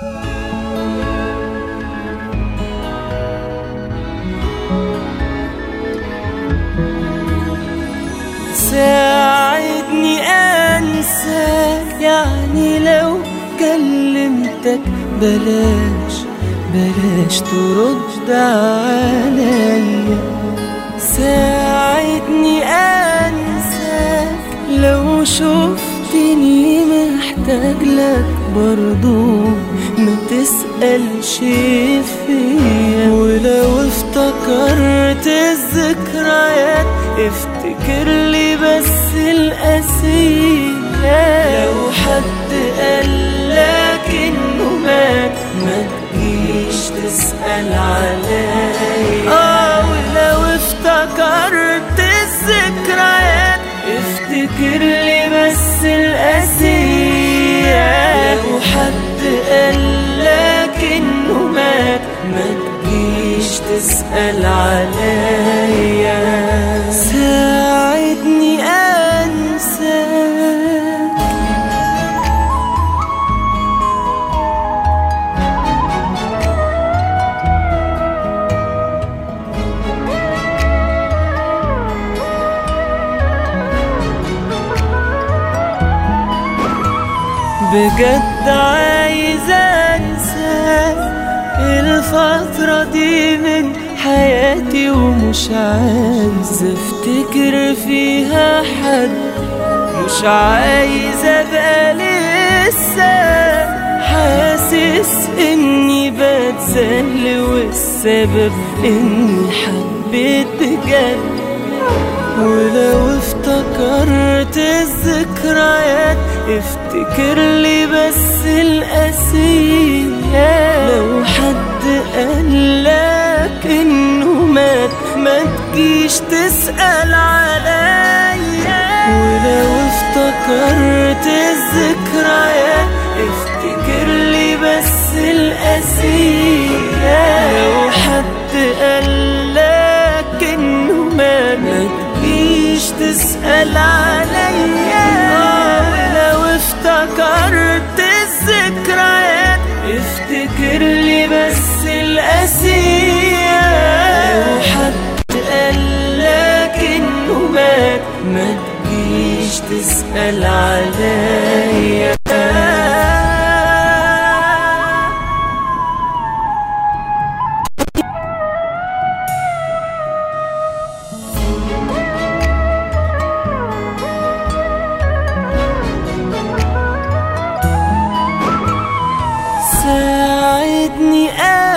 ساعدني انساك يعني لو كلمتك بلاش بلاش ترد عليا ساعدني انساك لو شفتني محتاج لك برضو ما تسألش فيا ولو افتكرت الذكريات افتكر لي بس القسية لو حد قالك انه مات ما تجيش تسأل عليا اه ولو افتكرت الذكريات افتكر لي بس القسية لو حد قالك انه مات ما تجيش تسأل عليا ساعدني انساك بجد عايز انساك الفترة دي من حياتي ومش عايز افتكر فيها حد مش عايز ابقى لسه حاسس اني بتذل والسبب اني حبيت بجد ولو افتكرت الذكريات افتكر لي بس القسية لو حد قالك انه مات ما تجيش تسأل عليا ولو افتكرت الذكريات افتكر لي بس القسية لو حد قالك انه مات ما تجيش تسأل عليا لو افتكرت الذكريات افتكر لي بس القسية لو حد قالك انه مات ما تجيش تسأل عليا ساعدني